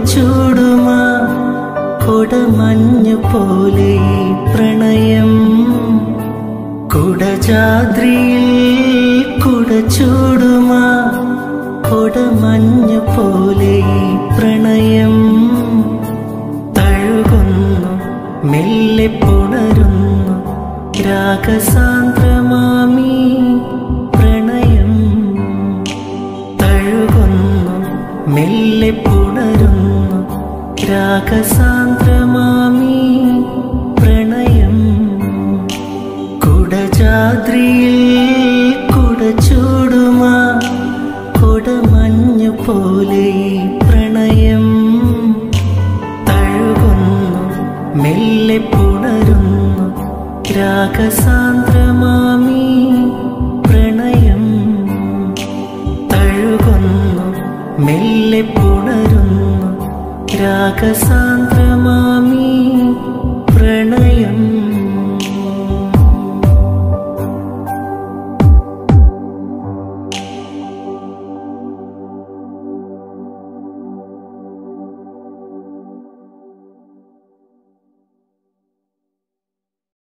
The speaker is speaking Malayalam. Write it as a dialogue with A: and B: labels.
A: ചൂടുമാ കൊടമഞ്ഞു പോലെ ഈ പ്രണയം കുടജാദ്രിയിൽ കുട ചൂടുമാ കൊടമഞ്ഞു പോലെ ഈ പ്രണയം തഴുകുന്നു മെല്ലെ പുണരുന്നു രാഗസാന്ദ്രമാമി പ്രണയം തഴുകുന്നു മെല്ലെ പുണരുന്നു രാഗസാന്ദ്രമാമി പ്രണയം കുടജാദ്രിയിൽ കുട ചൂടുമാ കുടമഞ്ഞു പോലെ ഈ പ്രണയം തഴുകുന്നു മെല്ലെ പുണരുന്നു രാഗസാന്ദ്രമാമി പ്രണയം തഴുകുന്നു മെല്ലെ പുണരുന്നു രാഗസാന്ദ്ര